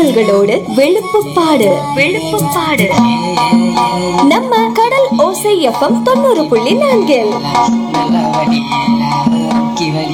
தகவல்களோடு வெளுப்புப்பாடு வெளுப்புப்பாடு நம்ம கடல் ஓசை எஃப்எம் தொண்ணூறு புள்ளி நான்கில் நல்லா வடி கி வடி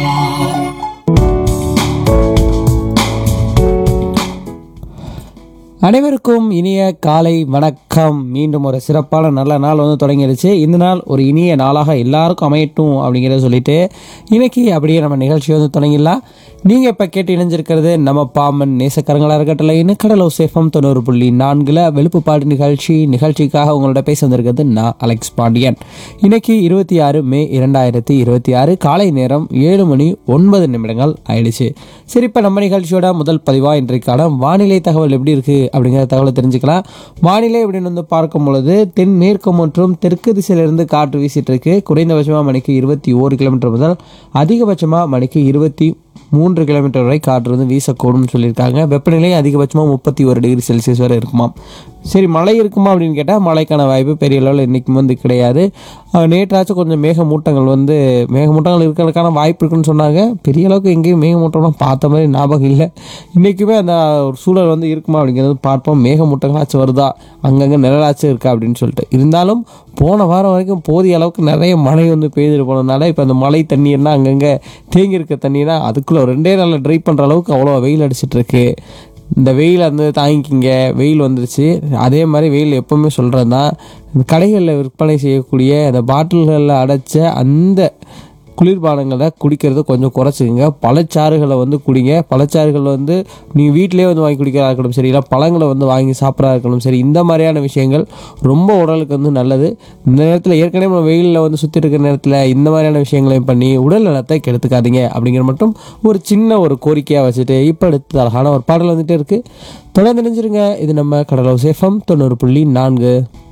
அனைவருக்கும் இனிய காலை வணக்கம் மீண்டும் ஒரு சிறப்பான நல்ல நாள் வந்து தொடங்கிடுச்சு இந்த நாள் ஒரு இனிய நாளாக எல்லாருக்கும் அமையட்டும் அப்படிங்கிறத சொல்லிட்டு இன்னைக்கு அப்படியே நம்ம நிகழ்ச்சி வந்து தொடங்கிடலாம் நீங்கள் இப்போ கேட்டு இணைஞ்சிருக்கிறது நம்ம பாமன் நேசக்கரங்களாக இருக்கட்டல இன்னும் கடலோ சேஃபம் தொண்ணூறு புள்ளி நான்கில் வெளுப்புப்பாடு நிகழ்ச்சி நிகழ்ச்சிக்காக உங்களோட பேச வந்திருக்கிறது நான் அலெக்ஸ் பாண்டியன் இன்னைக்கு இருபத்தி ஆறு மே இரண்டாயிரத்தி இருபத்தி ஆறு காலை நேரம் ஏழு மணி ஒன்பது நிமிடங்கள் ஆயிடுச்சு சரி இப்போ நம்ம நிகழ்ச்சியோட முதல் பதிவாக இன்றைக்கான வானிலை தகவல் எப்படி இருக்குது அப்படிங்கிற தகவலை தெரிஞ்சுக்கலாம் வானிலை அப்படின்னு வந்து பார்க்கும் பொழுது தென் மேற்கு மற்றும் தெற்கு திசையிலிருந்து காற்று வீசிட்டு இருக்கு குறைந்தபட்சமாக மணிக்கு இருபத்தி ஓரு கிலோமீட்டர் முதல் அதிகபட்சமாக மணிக்கு இருபத்தி மூன்று கிலோமீட்டர் வரை காற்று வந்து வீசக்கூடும்னு சொல்லியிருக்காங்க வெப்பநிலை அதிகபட்சமாக முப்பத்தி ஒரு டிகிரி செல்சியஸ் வரை இருக்குமாம் சரி மழை இருக்குமா அப்படின்னு கேட்டால் மழைக்கான வாய்ப்பு பெரிய அளவில் இன்றைக்கும் வந்து கிடையாது அஹ் நேற்றாச்சும் கொஞ்சம் மேகமூட்டங்கள் வந்து மேகமூட்டங்கள் இருக்கிறதுக்கான வாய்ப்பு இருக்குன்னு சொன்னாங்க பெரிய அளவுக்கு எங்கேயும் மேகமூட்டம்லாம் பார்த்த மாதிரி ஞாபகம் இல்லை இன்றைக்குமே அந்த ஒரு சூழல் வந்து இருக்குமா அப்படிங்கிறது பார்ப்போம் மேகமூட்டங்களாச்சும் வருதா அங்கங்கே நிழலாச்சும் இருக்கா அப்படின்னு சொல்லிட்டு இருந்தாலும் போன வாரம் வரைக்கும் போதிய அளவுக்கு நிறைய மழை வந்து பெய்துட்டு போனதுனால இப்போ அந்த மழை தண்ணீர்னா அங்கங்கே தேங்கி இருக்க தண்ணீர்னா அதுக்குள்ளே ஒரு ரெண்டே நாளில் ட்ரை பண்ணுற அளவுக்கு அவ்வளோ வெயில் அடிச்சிட்டு இருக்கு இந்த வெயில் வந்து தாங்கிக்கிங்க வெயில் வந்துருச்சு அதே மாதிரி வெயில் எப்போவுமே சொல்கிறது தான் இந்த கடைகளில் விற்பனை செய்யக்கூடிய அந்த பாட்டில்களில் அடைச்ச அந்த குளிர்பானங்களை குடிக்கிறது கொஞ்சம் குறைச்சிக்கங்க பழச்சாறுகளை வந்து குடிங்க பழச்சாறுகள் வந்து நீங்கள் வீட்டிலேயே வந்து வாங்கி குடிக்கிறதா இருக்கட்டும் சரி இல்லை பழங்களை வந்து வாங்கி சாப்பிட்றதா இருக்கட்டும் சரி இந்த மாதிரியான விஷயங்கள் ரொம்ப உடலுக்கு வந்து நல்லது இந்த நேரத்தில் ஏற்கனவே நம்ம வெயிலில் வந்து சுற்றி இருக்கிற நேரத்தில் இந்த மாதிரியான விஷயங்களையும் பண்ணி உடல் நலத்தை கெடுத்துக்காதீங்க அப்படிங்கிற மட்டும் ஒரு சின்ன ஒரு கோரிக்கையாக வச்சுட்டு இப்போ அடுத்து அழகான ஒரு பாடல் வந்துட்டு இருக்குது தொடர்ந்து நினைஞ்சிருங்க இது நம்ம கடலோ சேஃபம் தொண்ணூறு புள்ளி நான்கு